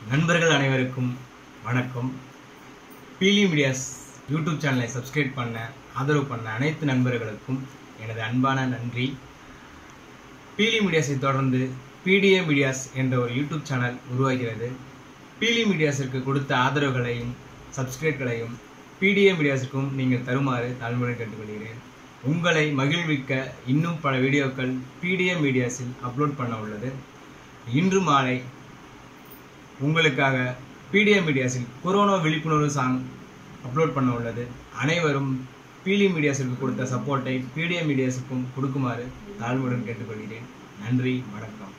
நண்பர்கள் அனைவருக்கும் வணக்கம் பீலி மீடியாஸ் யூடியூப் சேனலை சப்ஸ்கிரைப் பண்ண ஆதரவு பண்ண அனைத்து நண்பர்களுக்கும் எனது அன்பான நன்றி பீலி மீடியாஸை தொடர்ந்து பிடிஏ மீடியாஸ் என்ற ஒரு யூடியூப் சேனல் உருவாகிறது பீலி மீடியாஸிற்கு கொடுத்த ஆதரவுகளையும் சப்ஸ்கிரைப்களையும் பிடிஏ மீடியாஸுக்கும் நீங்கள் தருமாறு தாழ்மையுடன் கேட்டுக்கொள்கிறேன் உங்களை மகிழ்விக்க இன்னும் பல வீடியோக்கள் பிடிஏ மீடியாஸில் அப்லோட் பண்ண உள்ளது இன்று மாலை உங்களுக்காக பிடிஎம் மீடியாஸில் கொரோனா விழிப்புணர்வு சாங் அப்லோட் பண்ண உள்ளது அனைவரும் பீலி மீடியாஸிற்கு கொடுத்த சப்போர்ட்டை பிடிஎம் மீடியாஸுக்கும் கொடுக்குமாறு தாழ்வுடன் கேட்டுக்கொள்கிறேன் நன்றி வணக்கம்